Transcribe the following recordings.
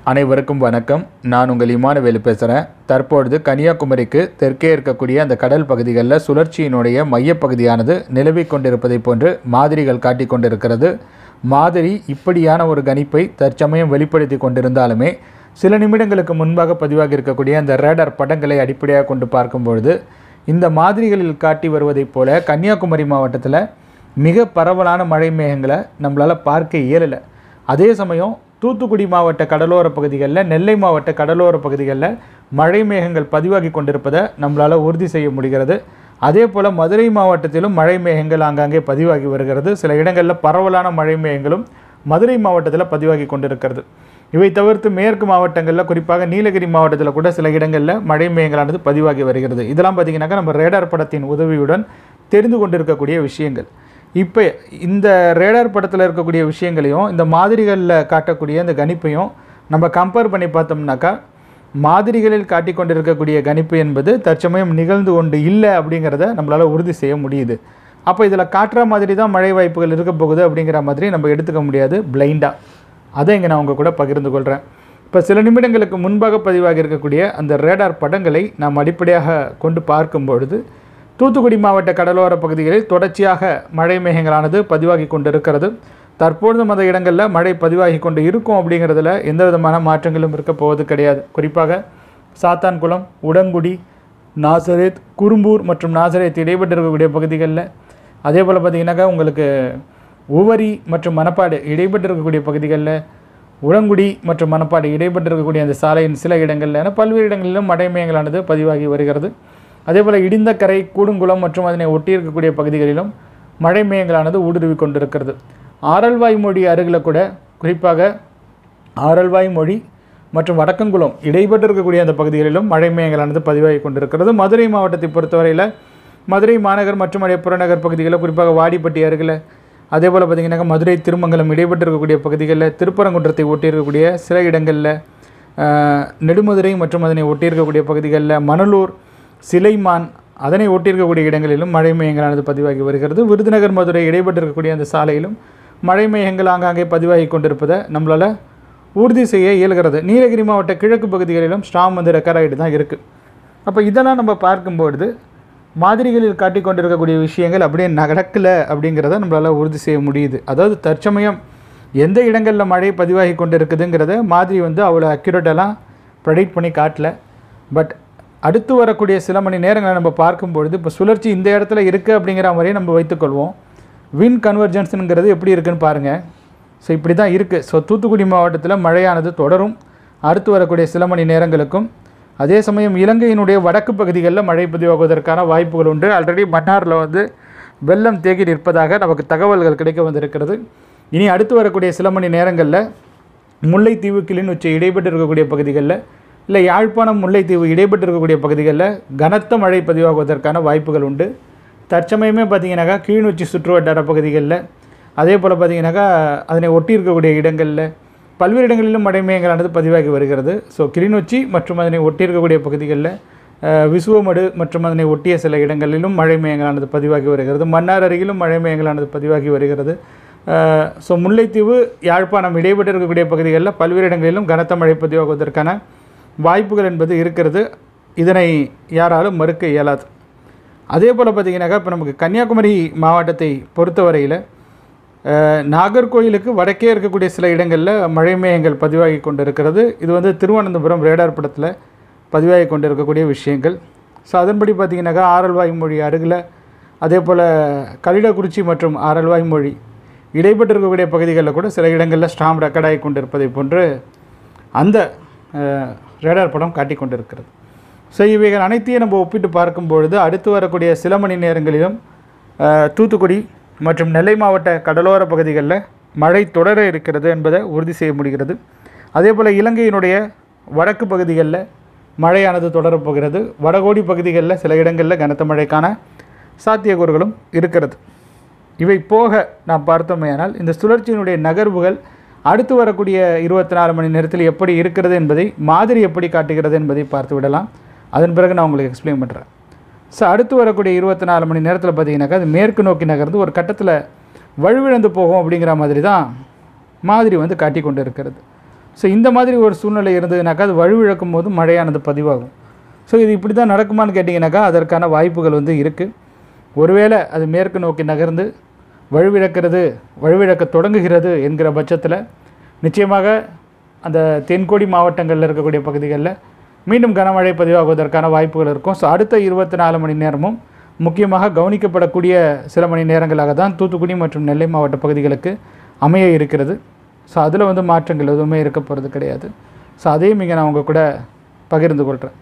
அனைவருக்கும் வணக்கம் நான் உங்கள் இமானுவேலு பேசுகிறேன் தற்பொழுது கன்னியாகுமரிக்கு தெற்கே இருக்கக்கூடிய அந்த கடல் பகுதிகளில் சுழற்சியினுடைய மையப்பகுதியானது நிலவிக் கொண்டிருப்பதை போன்று மாதிரிகள் காட்டிக் கொண்டிருக்கிறது மாதிரி இப்படியான ஒரு கணிப்பை தற்சமயம் வெளிப்படுத்தி கொண்டிருந்தாலுமே சில நிமிடங்களுக்கு முன்பாக பதிவாகி இருக்கக்கூடிய அந்த ரேடார் படங்களை அடிப்படையாக கொண்டு பார்க்கும்பொழுது இந்த மாதிரிகளில் காட்டி வருவதைப் போல கன்னியாகுமரி மாவட்டத்தில் மிக பரவலான மழை மேகங்களை நம்மளால் பார்க்க இயலலை அதே சமயம் தூத்துக்குடி மாவட்ட கடலோர பகுதிகளில் நெல்லை மாவட்ட கடலோர பகுதிகளில் மழை மேகங்கள் பதிவாகி கொண்டிருப்பதை நம்மளால் உறுதி செய்ய முடிகிறது அதே போல் மதுரை மாவட்டத்திலும் மழை மேகங்கள் ஆங்காங்கே பதிவாகி வருகிறது சில இடங்களில் பரவலான மழை மேகங்களும் மதுரை மாவட்டத்தில் பதிவாகி கொண்டிருக்கிறது இவை தவிர்த்து மேற்கு மாவட்டங்களில் குறிப்பாக நீலகிரி மாவட்டத்தில் கூட சில இடங்களில் மழை மேகங்களானது பதிவாகி வருகிறது இதெல்லாம் பார்த்திங்கனாக்கா நம்ம ரேடார் படத்தின் உதவியுடன் தெரிந்து கொண்டிருக்கக்கூடிய விஷயங்கள் இப்போ இந்த ரேடார் படத்தில் இருக்கக்கூடிய விஷயங்களையும் இந்த மாதிரிகளில் காட்டக்கூடிய இந்த கணிப்பையும் நம்ம கம்பேர் பண்ணி பார்த்தோம்னாக்கா மாதிரிகளில் காட்டிக் கொண்டிருக்கக்கூடிய கணிப்பு என்பது தற்சமயம் நிகழ்ந்து கொண்டு இல்லை அப்படிங்கிறத நம்மளால் உறுதி செய்ய முடியுது அப்போ இதில் காட்டுற மாதிரி தான் மழை வாய்ப்புகள் இருக்க போகுது அப்படிங்கிற மாதிரி நம்ம எடுத்துக்க முடியாது பிளைண்டாக அதை இங்கே நான் உங்கள் கூட பகிர்ந்து கொள்கிறேன் இப்போ சில நிமிடங்களுக்கு முன்பாக பதிவாகி இருக்கக்கூடிய அந்த ரேடார் படங்களை நாம் அடிப்படையாக கொண்டு பார்க்கும் பொழுது தூத்துக்குடி மாவட்ட கடலோர பகுதிகளில் தொடர்ச்சியாக மழை மேகங்களானது பதிவாகி கொண்டிருக்கிறது தற்பொழுதும் அந்த இடங்களில் மழை பதிவாகி கொண்டு இருக்கும் அப்படிங்கிறதுல எந்த விதமான மாற்றங்களும் இருக்க போவது கிடையாது குறிப்பாக சாத்தான்குளம் உடங்குடி நாசரேத் குறும்பூர் மற்றும் நாசரேத் இடைப்பட்டு இருக்கக்கூடிய பகுதிகளில் அதே போல் பார்த்தீங்கன்னாக்கா உங்களுக்கு உவரி மற்றும் மணப்பாடு இடைப்பட்டு இருக்கக்கூடிய பகுதிகளில் உளங்குடி மற்றும் மணப்பாடு இடைப்பட்டு இருக்கக்கூடிய அந்த சாலையின் சில இடங்களில் என பல்வேறு இடங்களிலும் மழை மேகங்களானது பதிவாகி வருகிறது அதேபோல் இடிந்தக்கரை கூடுங்குளம் மற்றும் அதனை ஒட்டி இருக்கக்கூடிய பகுதிகளிலும் மழை மேகங்களானது ஊடுருவி கொண்டிருக்கிறது ஆரல்வாய் மொழி அருகில் கூட குறிப்பாக ஆரல்வாய் மொழி மற்றும் வடக்கங்குளம் இடைப்பட்டு இருக்கக்கூடிய அந்த பகுதிகளிலும் மழை மேகங்களானது பதிவாகி கொண்டிருக்கிறது மதுரை மாவட்டத்தை பொறுத்தவரையில் மதுரை மாநகர் மற்றும் அதே புறநகர் பகுதிகளில் குறிப்பாக வாடிப்பட்டி அருகில் அதே போல் பார்த்திங்கனாக்கா மதுரை திருமங்கலம் இடைப்பட்டு இருக்கக்கூடிய பகுதிகளில் திருப்பரங்குன்றத்தை ஒட்டி இருக்கக்கூடிய சில இடங்களில் ஆஹ், நெடுமதுரை மற்றும் அதனை ஒட்டி இருக்கக்கூடிய பகுதிகளில் மணலூர் சிலைமான் அதனை ஒட்டியிருக்கக்கூடிய இடங்களிலும் மழை மேகங்களானது பதிவாகி வருகிறது விருதுநகர் மதுரை இடைப்பட்டு இருக்கக்கூடிய அந்த சாலையிலும் மழை மேகங்கள் ஆங்காங்கே பதிவாகி கொண்டிருப்பதை நம்மளால் உறுதி செய்ய இயல்கிறது நீலகிரி மாவட்ட கிழக்கு பகுதிகளிலும் ஸ்டாம் வந்து ரெக்கார்ட் ஆகிட்டு தான் இருக்குது அப்போ இதெல்லாம் நம்ம பார்க்கும்பொழுது மாதிரிகளில் காட்டிக் கொண்டிருக்கக்கூடிய விஷயங்கள் அப்படியே நடக்கலை அப்படிங்கிறத நம்மளால் உறுதி செய்ய முடியுது அதாவது தற்சமயம் எந்த இடங்களில் மழை பதிவாகி கொண்டு இருக்குதுங்கிறத மாதிரி வந்து அவ்வளோ அக்யூரேட்டெல்லாம் ப்ரெடிக்ட் பண்ணி காட்டல பட் அடுத்து வரக்கூடிய சில மணி நேரங்களை நம்ம பார்க்கும்பொழுது இப்போ சுழற்சி இந்த இடத்துல இருக்குது அப்படிங்கிற மாதிரியே நம்ம வைத்துக்கொள்வோம் வின் கன்வர்ஜென்ஸுங்கிறது எப்படி இருக்குன்னு பாருங்கள் ஸோ இப்படி தான் இருக்குது ஸோ தூத்துக்குடி மாவட்டத்தில் மழையானது தொடரும் அடுத்து வரக்கூடிய சில மணி நேரங்களுக்கும் அதே சமயம் இலங்கையினுடைய வடக்கு பகுதிகளில் மழை பதிவாகுவதற்கான வாய்ப்புகள் உண்டு ஆல்ரெடி மன்னாரில் வந்து வெள்ளம் தேங்கி நிற்பதாக நமக்கு தகவல்கள் கிடைக்க வந்திருக்கிறது இனி அடுத்து வரக்கூடிய சில மணி நேரங்களில் முல்லைத்தீவு கிளிநொச்சி இடைப்பட்டு இருக்கக்கூடிய பகுதிகளில் இல்லை யாழ்ப்பாணம் முல்லைத்தீவு இடைப்பட்டு இருக்கக்கூடிய பகுதிகளில் கனத்த மழை பதிவாகுவதற்கான வாய்ப்புகள் உண்டு தற்சமயமே பார்த்தீங்கன்னாக்கா கிளிநொச்சி சுற்று வட்டார பகுதிகளில் அதே போல் பார்த்தீங்கன்னாக்கா அதனை ஒட்டி இருக்கக்கூடிய இடங்களில் பல்வேறு இடங்களிலும் மழை மேகங்களானது பதிவாகி வருகிறது ஸோ கிளிநொச்சி மற்றும் அதனை ஒட்டி இருக்கக்கூடிய பகுதிகளில் அஹ், விசுவமடு மற்றும் அதனை ஒட்டிய சில இடங்களிலும் மழை மேகங்களானது பதிவாகி வருகிறது மன்னார் அருகிலும் மழை மேகங்களானது பதிவாகி வருகிறது ஸோ முல்லைத்தீவு யாழ்ப்பாணம் இடைப்பட்டு இருக்கக்கூடிய பகுதிகளில் பல்வேறு இடங்களிலும் கனத்த மழை பதிவாகுவதற்கான வாய்ப்புகள் என்பது இருக்கிறது இதனை யாராலும் மறுக்க இயலாது அதே போல் பார்த்தீங்கன்னாக்கா இப்போ நமக்கு கன்னியாகுமரி மாவட்டத்தை பொறுத்தவரையில் அஹ், நாகர்கோயிலுக்கு வடக்கே இருக்கக்கூடிய சில இடங்களில் மழை மேகங்கள் பதிவாகி கொண்டிருக்கிறது இது வந்து திருவனந்தபுரம் ரேடார் படத்தில் பதிவாகி கொண்டிருக்கக்கூடிய விஷயங்கள் ஸோ அதன்படி பார்த்தீங்கன்னாக்கா ஆரல்வாய் மொழி அருகில் அதே போல் கலிடக்குறிச்சி மற்றும் ஆரல்வாய் மொழி இடைப்பட்டு இருக்கக்கூடிய பகுதிகளில் கூட சில இடங்களில் ஸ்டாம் ரெக்கார்ட் ஆகி கொண்டிருப்பதை போன்று அந்த அஹ், ரேடார் படம் காட்டிக் கொண்டிருக்கிறது ஸோ இவைகள் அனைத்தையும் நம்ம ஒப்பிட்டு பார்க்கும் பொழுது அடுத்து வரக்கூடிய சில மணி நேரங்களிலும் அஹ், தூத்துக்குடி மற்றும் நெல்லை மாவட்ட கடலோர பகுதிகளில் மழை தொடர இருக்கிறது என்பதை உறுதி செய்ய முடிகிறது அதே போல் இலங்கையினுடைய வடக்கு பகுதிகளில் மழையானது தொடரப்போகிறது வடகோடி பகுதிகளில் சில இடங்களில் கனத்த மழைக்கான சாத்தியக்கூறுகளும் இருக்கிறது இவை போக நாம் பார்த்தோமேயானால் இந்த சுழற்சியினுடைய நகர்வுகள் அடுத்து வரக்கூடிய இருபத்தி நாலு மணி நேரத்தில் எப்படி இருக்கிறது என்பதை மாதிரி எப்படி காட்டுகிறது என்பதை பார்த்து விடலாம் அதன் பிறகு நான் உங்களுக்கு எக்ஸ்பிளைன் பண்ணுறேன் ஸோ அடுத்து வரக்கூடிய இருபத்தி நாலு மணி நேரத்தில் பார்த்தீங்கன்னாக்கா அது மேற்கு நோக்கி நகர்ந்து ஒரு கட்டத்தில் வலுவிழந்து போகும் அப்படிங்கிற மாதிரி தான் மாதிரி வந்து காட்டி கொண்டு இருக்கிறது ஸோ இந்த மாதிரி ஒரு சூழ்நிலை இருந்ததுனாக்கா அது வலுவிழக்கும் போது மழையானது பதிவாகும் ஸோ இது இப்படி தான் நடக்குமான்னு கேட்டிங்கனாக்கா அதற்கான வாய்ப்புகள் வந்து இருக்குது ஒருவேளை அது மேற்கு நோக்கி நகர்ந்து வலுவிழக்கிறது வலுவிழக்க தொடங்குகிறது என்கிற பட்சத்தில் நிச்சயமாக அந்த தென்கோடி மாவட்டங்களில் இருக்கக்கூடிய பகுதிகளில் மீண்டும் கனமழை பதிவாகுவதற்கான வாய்ப்புகள் இருக்கும் ஸோ அடுத்த இருபத்தி நாலு மணி நேரமும் முக்கியமாக கவனிக்கப்படக்கூடிய சில மணி நேரங்களாக தான் தூத்துக்குடி மற்றும் நெல்லை மாவட்ட பகுதிகளுக்கு அமைய இருக்கிறது ஸோ அதில் வந்து மாற்றங்கள் எதுவுமே இருக்க போகிறது கிடையாது ஸோ அதையும் இங்கே நான் உங்கள் கூட பகிர்ந்து கொள்கிறேன்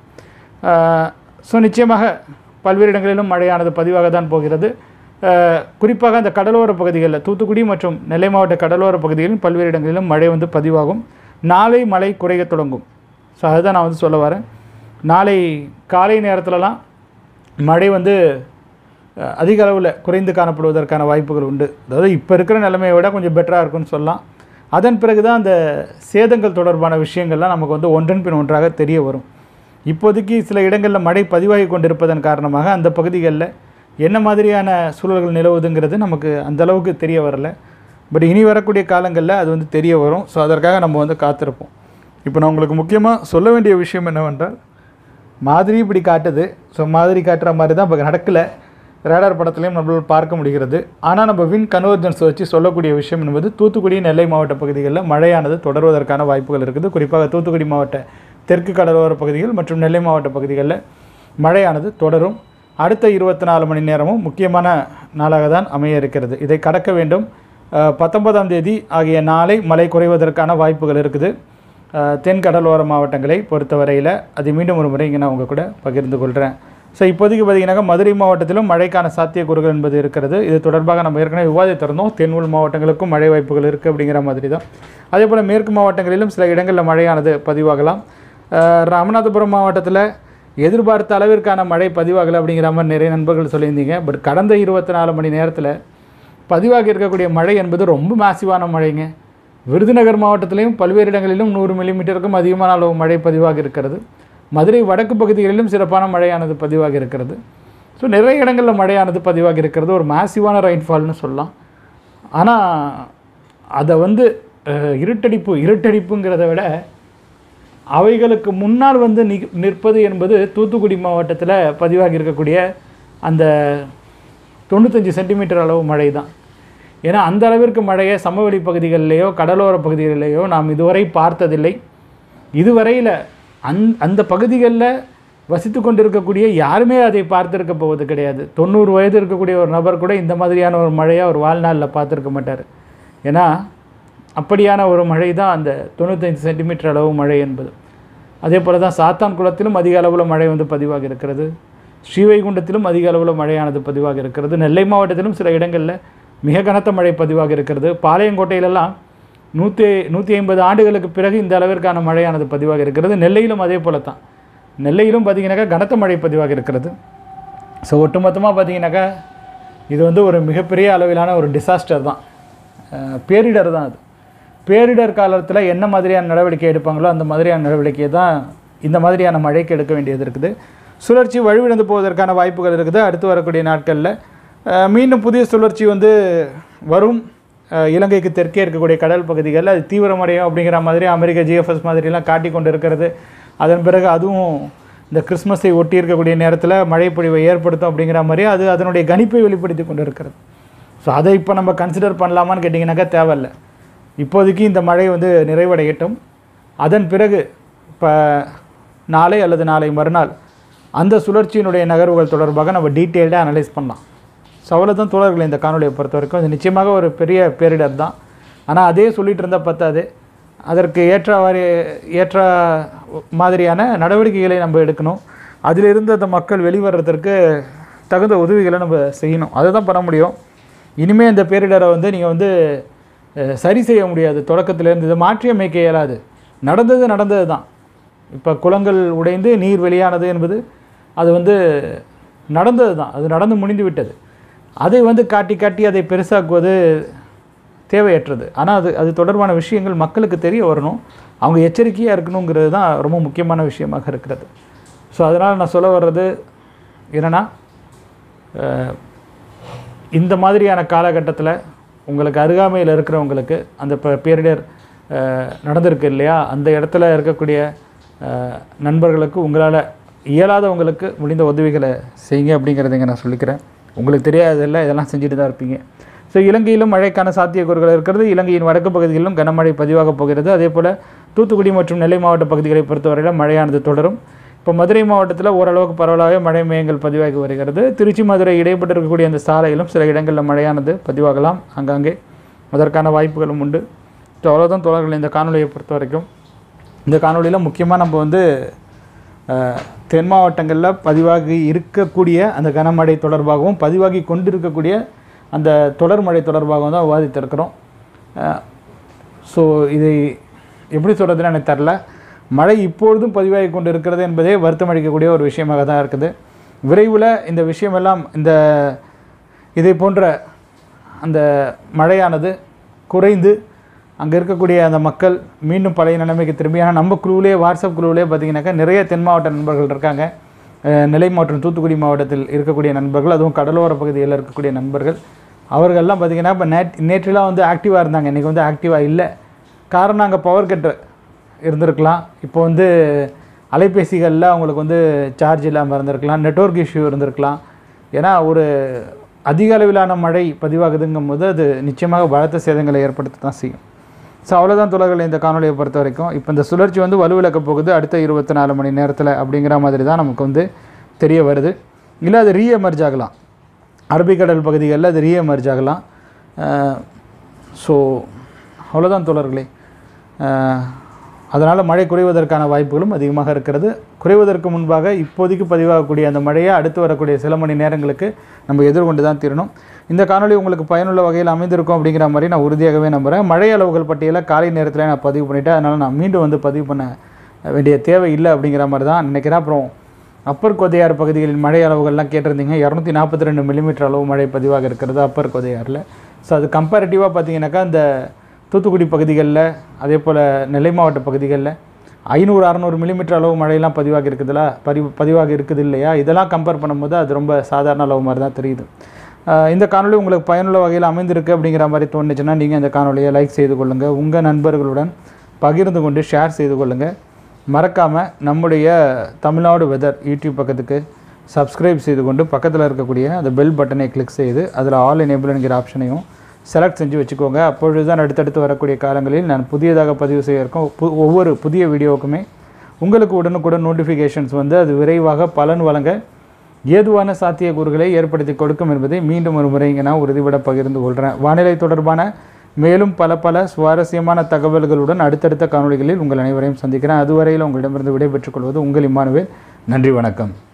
ஸோ நிச்சயமாக பல்வேறு இடங்களிலும் மழையானது பதிவாக தான் போகிறது ஆஹ் குறிப்பாக அந்த கடலோர பகுதிகளில் தூத்துக்குடி மற்றும் நெல்லை மாவட்ட கடலோர பகுதிகளில் பல்வேறு இடங்களிலும் மழை வந்து பதிவாகும் நாளை மழை குறையத் தொடங்கும் ஸோ அதுதான் நான் வந்து சொல்ல வரேன் நாளை காலை நேரத்துலலாம் மழை வந்து அஹ், அதிக அளவில் குறைந்து காணப்படுவதற்கான வாய்ப்புகள் உண்டு அதாவது இப்போ இருக்கிற நிலைமையை விட கொஞ்சம் பெட்டராக இருக்கும்னு சொல்லலாம் அதன் பிறகு தான் அந்த சேதங்கள் தொடர்பான விஷயங்கள்லாம் நமக்கு வந்து ஒன்றன் பின் ஒன்றாக தெரிய வரும் இப்போதைக்கு சில இடங்களில் மழை பதிவாகி கொண்டிருப்பதன் காரணமாக அந்த பகுதிகளில் என்ன மாதிரியான சூழல்கள் நிலவுதுங்கிறது நமக்கு அந்த அளவுக்கு தெரிய வரல பட் இனி வரக்கூடிய காலங்களில் அது வந்து தெரிய வரும் ஸோ அதற்காக நம்ம வந்து காத்திருப்போம் இப்போ நான் உங்களுக்கு முக்கியமாக சொல்ல வேண்டிய விஷயம் என்னவென்றால் மாதிரி இப்படி காட்டுது ஸோ மாதிரி காட்டுற மாதிரி தான் இப்போ நடக்கலை ரேடார் படத்துலையும் நம்மளால் பார்க்க முடிகிறது ஆனால் நம்ம வின் கன்வர்ஜென்ஸ் வச்சு சொல்லக்கூடிய விஷயம் என்பது தூத்துக்குடி நெல்லை மாவட்ட பகுதிகளில் மழையானது தொடர்வதற்கான வாய்ப்புகள் இருக்குது குறிப்பாக தூத்துக்குடி மாவட்ட தெற்கு கடலோர பகுதிகள் மற்றும் நெல்லை மாவட்ட பகுதிகளில் மழையானது தொடரும் அடுத்த இருபத்தி நாலு மணி நேரமும் முக்கியமான நாளாக தான் அமைய இருக்கிறது இதை கடக்க வேண்டும் அஹ், பத்தொன்பதாம் தேதி ஆகிய நாளை மழை குறைவதற்கான வாய்ப்புகள் இருக்குது அஹ், தென் கடலோர மாவட்டங்களை பொறுத்தவரையில் அதை மீண்டும் ஒரு முறை இங்கே நான் உங்கள் கூட பகிர்ந்து கொள்கிறேன் ஸோ இப்போதைக்கு பார்த்தீங்கன்னாக்கா மதுரை மாவட்டத்திலும் மழைக்கான சாத்தியக்கூறுகள் என்பது இருக்கிறது இது தொடர்பாக நம்ம ஏற்கனவே விவாதித்திருந்தோம் தென் உள் மாவட்டங்களுக்கும் மழை வாய்ப்புகள் இருக்குது அப்படிங்கிற மாதிரி தான் அதே போல் மேற்கு மாவட்டங்களிலும் சில இடங்களில் மழையானது பதிவாகலாம் அஹ், ராமநாதபுரம் மாவட்டத்தில் எதிர்பார்த்த அளவிற்கான மழை பதிவாகலை அப்படிங்கிற மாதிரி நிறைய நண்பர்கள் சொல்லியிருந்தீங்க பட் கடந்த இருபத்தி நாலு மணி நேரத்தில் பதிவாகி இருக்கக்கூடிய மழை என்பது ரொம்ப மேசிவான மழைங்க விருதுநகர் மாவட்டத்திலையும் பல்வேறு இடங்களிலும் நூறு மில்லிமீட்டருக்கும் அதிகமான அளவு மழை பதிவாகி இருக்கிறது மதுரை வடக்கு பகுதிகளிலும் சிறப்பான மழையானது பதிவாகி இருக்கிறது ஸோ நிறைய இடங்களில் மழையானது பதிவாகி இருக்கிறது ஒரு மேசிவான ரெயின்ஃபால்னு சொல்லலாம் ஆனால் அதை வந்து அஹ், இருட்டடிப்பு இருட்டடிப்புங்கிறத விட அவைகளுக்கு முன்னால் வந்து நி நிற்பது என்பது தூத்துக்குடி மாவட்டத்தில் பதிவாகி இருக்கக்கூடிய அந்த தொண்ணூத்தஞ்சு சென்டிமீட்டர் அளவு மழை தான் ஏன்னா அந்த அளவிற்கு மழையை சமவெளி பகுதிகளிலேயோ கடலோர பகுதிகளிலேயோ நாம் இதுவரை பார்த்ததில்லை இதுவரையில் அந் அந்த பகுதிகளில் வசித்து கொண்டிருக்கக்கூடிய யாருமே அதை பார்த்திருக்க போவது கிடையாது தொண்ணூறு வயது இருக்கக்கூடிய ஒரு நபர் கூட இந்த மாதிரியான ஒரு மழையை அவர் வாழ்நாளில் பார்த்துருக்க மாட்டார் ஏன்னா அப்படியான ஒரு மழை தான் அந்த தொண்ணூத்தைந்து சென்டிமீட்டர் அளவு மழை என்பது அதே போல் தான் சாத்தான் குளத்திலும் அதிக அளவில் மழை வந்து பதிவாகி இருக்கிறது ஸ்ரீவைகுண்டத்திலும் அதிக அளவில் மழையானது பதிவாகி இருக்கிறது நெல்லை மாவட்டத்திலும் சில இடங்களில் மிக கனத்த மழை பதிவாகி இருக்கிறது பாளையங்கோட்டையிலெல்லாம் நூற்றி நூற்றி ஐம்பது ஆண்டுகளுக்கு பிறகு இந்த அளவிற்கான மழையானது பதிவாகி இருக்கிறது நெல்லையிலும் அதே போல தான் நெல்லையிலும் பார்த்தீங்கன்னாக்கா கனத்த மழை பதிவாகி இருக்கிறது ஸோ ஒட்டுமொத்தமாக பார்த்தீங்கன்னாக்கா இது வந்து ஒரு மிகப்பெரிய அளவிலான ஒரு டிசாஸ்டர் தான் அஹ் பேரிடர் தான் அது பேரிடர் காலத்தில் என்ன மாதிரியான நடவடிக்கை எடுப்பாங்களோ அந்த மாதிரியான நடவடிக்கையை தான் இந்த மாதிரியான மழைக்கு எடுக்க வேண்டியது இருக்குது சுழற்சி வலுவிழந்து போவதற்கான வாய்ப்புகள் இருக்குது அடுத்து வரக்கூடிய நாட்களில் அஹ் மீண்டும் புதிய சுழற்சி வந்து வரும் அஹ் இலங்கைக்கு தெற்கே இருக்கக்கூடிய கடல் பகுதிகளில் அது தீவிரமடையும் அப்படிங்கிற மாதிரி அமெரிக்க ஜிஎஃப்எஸ் மாதிரிலாம் காட்டி கொண்டு இருக்கிறது அதன் பிறகு அதுவும் இந்த கிறிஸ்மஸை ஒட்டி இருக்கக்கூடிய நேரத்தில் மழைப்பொழிவை ஏற்படுத்தும் அப்படிங்கிற மாதிரி அது அதனுடைய கணிப்பை வெளிப்படுத்தி கொண்டு இருக்கிறது ஸோ அதை இப்போ நம்ம கன்சிடர் பண்ணலாமான்னு கேட்டிங்கனாக்கா தேவையில்லை இப்போதைக்கு இந்த மழை வந்து நிறைவடையட்டும் அதன் பிறகு இப்போ நாளை அல்லது நாளை மறுநாள் அந்த சுழற்சியினுடைய நகர்வுகள் தொடர்பாக நம்ம டீட்டெயில்டாக அனலைஸ் பண்ணலாம் ஸோ அவ்வளோதான் தோழர்கள் இந்த காணொலியை பொறுத்த வரைக்கும் இது நிச்சயமாக ஒரு பெரிய பேரிடர் தான் ஆனால் அதே சொல்லிட்டு இருந்தால் பத்தாது அதற்கு ஏற்றவாறு ஏற்ற மாதிரியான நடவடிக்கைகளை நம்ம எடுக்கணும் அதிலிருந்து அந்த மக்கள் வெளிவரதற்கு தகுந்த உதவிகளை நம்ம செய்யணும் அதை தான் பண்ண முடியும் இனிமேல் இந்த பேரிடரை வந்து நீங்கள் வந்து அஹ், சரி செய்ய முடியாது தொடக்கத்திலேருந்து இதை மாற்றி அமைக்க இயலாது நடந்தது நடந்தது தான் இப்போ குளங்கள் உடைந்து நீர் வெளியானது என்பது அது வந்து நடந்தது தான் அது நடந்து முடிந்து விட்டது அதை வந்து காட்டி காட்டி அதை பெருசாக்குவது தேவையற்றது ஆனால் அது அது தொடர்பான விஷயங்கள் மக்களுக்கு தெரிய வரணும் அவங்க எச்சரிக்கையாக இருக்கணுங்கிறது தான் ரொம்ப முக்கியமான விஷயமாக இருக்கிறது ஸோ அதனால் நான் சொல்ல வர்றது என்னென்னா அஹ், இந்த மாதிரியான காலகட்டத்தில் உங்களுக்கு அருகாமையில் இருக்கிறவங்களுக்கு அந்த ப- பேரிடர் அஹ், நடந்திருக்கு இல்லையா அந்த இடத்துல இருக்கக்கூடிய அஹ், நண்பர்களுக்கு உங்களால் இயலாதவங்களுக்கு முடிந்த உதவிகளை செய்யுங்க அப்படிங்கிறத இங்க நான் சொல்லிக்கிறேன் உங்களுக்கு தெரியாததில்ல இதெல்லாம் செஞ்சுட்டு தான் இருப்பீங்க ஸோ இலங்கையிலும் மழைக்கான சாத்தியக்கூறுகள் இருக்கிறது இலங்கையின் வடக்கு பகுதிகளிலும் கனமழை பதிவாக போகிறது அதே போல் தூத்துக்குடி மற்றும் நெல்லை மாவட்ட பகுதிகளை பொறுத்தவரையில் மழையானது தொடரும் இப்போ மதுரை மாவட்டத்தில் ஓரளவுக்கு பரவலாகவே மழை மேயங்கள் பதிவாகி வருகிறது திருச்சி மதுரை இடைப்பட்டு இருக்கக்கூடிய அந்த சாலையிலும் சில இடங்களில் மழையானது பதிவாகலாம் ஆங்காங்கே அதற்கான வாய்ப்புகளும் உண்டு ஸோ அவ்வளோதான் தோழர்கள் இந்த காணொலியை பொறுத்த வரைக்கும் இந்த காணொலியில் முக்கியமாக நம்ம வந்து அஹ், தென் மாவட்டங்களில் பதிவாகி இருக்கக்கூடிய அந்த கனமழை தொடர்பாகவும் பதிவாகி கொண்டிருக்கக்கூடிய அந்த தொடர் மழை தொடர்பாகவும் தான் விவாதித்திருக்கிறோம் ஸோ இதை எப்படி சொல்கிறதுன்னு எனக்கு தெரில மழை இப்பொழுதும் பதிவாகி கொண்டு இருக்கிறது என்பதே வருத்தம் அளிக்கக்கூடிய ஒரு விஷயமாக தான் இருக்குது விரைவில் இந்த விஷயமெல்லாம் இந்த இதை போன்ற அந்த மழையானது குறைந்து அங்கே இருக்கக்கூடிய அந்த மக்கள் மீண்டும் பழைய நிலைமைக்கு திரும்பி ஏன்னா நம்ம குழுவிலே வாட்ஸ்அப் குழுவிலே பார்த்தீங்கன்னாக்கா நிறைய தென் மாவட்ட நண்பர்கள் இருக்காங்க அஹ் நெல்லை மாவட்டம் தூத்துக்குடி மாவட்டத்தில் இருக்கக்கூடிய நண்பர்கள் அதுவும் கடலோர பகுதியில் இருக்கக்கூடிய நண்பர்கள் அவர்கள்லாம் பார்த்தீங்கன்னா இப்போ நேட் நேற்றுலாம் வந்து ஆக்டிவாக இருந்தாங்க இன்றைக்கி வந்து ஆக்டிவாக இல்லை காரணம் அங்கே பவர் கட்டு இருந்திருக்கலாம் இப்போ வந்து அலைபேசிகளில் அவங்களுக்கு வந்து சார்ஜ் இல்லாமல் இருந்திருக்கலாம் நெட்வொர்க் இஷ்யூ இருந்திருக்கலாம் ஏன்னா ஒரு அதிக அளவிலான மழை பதிவாகுதுங்கும் போது அது நிச்சயமாக பலத்த சேதங்களை ஏற்படுத்த தான் செய்யும் ஸோ அவ்வளோதான் தொடர்கள் இந்த காணொலியை பொறுத்த வரைக்கும் இப்போ இந்த சுழற்சி வந்து வலுவிழக்க போகுது அடுத்த இருபத்தி நாலு மணி நேரத்தில் அப்படிங்கிற மாதிரி தான் நமக்கு வந்து தெரிய வருது இல்லை அது ரீஎமர்ஜ் ஆகலாம் அரபிக்கடல் பகுதிகளில் அது ரீஎமர்ஜ் ஆகலாம் ஸோ அவ்வளோதான் தோழர்களே அதனால் மழை குறைவதற்கான வாய்ப்புகளும் அதிகமாக இருக்கிறது குறைவதற்கு முன்பாக இப்போதைக்கு பதிவாகக்கூடிய அந்த மழையை அடுத்து வரக்கூடிய சில மணி நேரங்களுக்கு நம்ம எதிர்கொண்டு தான் தீரணும் இந்த காணொளி உங்களுக்கு பயனுள்ள வகையில் அமைந்திருக்கும் அப்படிங்கிற மாதிரி நான் உறுதியாகவே நம்புகிறேன் மழை அளவுகள் பட்டியலை காலை நேரத்தில் நான் பதிவு பண்ணிட்டேன் அதனால் நான் மீண்டும் வந்து பதிவு பண்ண வேண்டிய தேவை இல்லை அப்படிங்கிற மாதிரி தான் நினைக்கிறேன் அப்புறம் அப்பர் கொதையார் பகுதிகளின் மழை அளவுகள்லாம் கேட்டிருந்தீங்க இரநூத்தி நாற்பத்தி ரெண்டு மில்லிமீட்டர் அளவு மழை பதிவாக இருக்கிறது அப்பர் கொதையாரில் ஸோ அது கம்பேரிட்டிவாக பார்த்தீங்கன்னாக்கா இந்த தூத்துக்குடி பகுதிகளில் அதே போல் நெல்லை மாவட்ட பகுதிகளில் ஐநூறு அறநூறு மில்லிமீட்டர் அளவு மழையெல்லாம் பதிவாகி இருக்குதுல பரி பதிவாகி இருக்குது இல்லையா இதெல்லாம் கம்பேர் பண்ணும்போது அது ரொம்ப சாதாரண அளவு மாதிரி தான் தெரியுது ஆஹ் இந்த காணொளி உங்களுக்கு பயனுள்ள வகையில் அமைந்திருக்கு அப்படிங்கிற மாதிரி தோணுச்சுன்னா நீங்கள் இந்த காணொலியை லைக் செய்து கொள்ளுங்கள் உங்கள் நண்பர்களுடன் பகிர்ந்து கொண்டு ஷேர் செய்து கொள்ளுங்கள் மறக்காமல் நம்முடைய தமிழ்நாடு வெதர் யூடியூப் பக்கத்துக்கு சப்ஸ்கிரைப் செய்து கொண்டு பக்கத்தில் இருக்கக்கூடிய அந்த பெல் பட்டனை கிளிக் செய்து அதில் ஆல் எனேபிள் என்கிற ஆப்ஷனையும் செலக்ட் செஞ்சு வச்சுக்கோங்க அப்பொழுது தான் அடுத்தடுத்து வரக்கூடிய காலங்களில் நான் புதியதாக பதிவு செய்ய இருக்கும் பு- ஒவ்வொரு புதிய வீடியோவுக்குமே உங்களுக்கு உடனுக்குடன் நோட்டிஃபிகேஷன்ஸ் வந்து அது விரைவாக பலன் வழங்க ஏதுவான சாத்தியக்கூறுகளை ஏற்படுத்தி கொடுக்கும் என்பதை மீண்டும் ஒரு முறை இங்கே நான் உறுதிபட பகிர்ந்து கொள்கிறேன் வானிலை தொடர்பான மேலும் பல பல சுவாரஸ்யமான தகவல்களுடன் அடுத்தடுத்த காணொளிகளில் உங்கள் அனைவரையும் சந்திக்கிறேன் அதுவரையில் உங்களிடமிருந்து விடைபெற்றுக் கொள்வது உங்கள் இம்மானுவேல் நன்றி வணக்கம்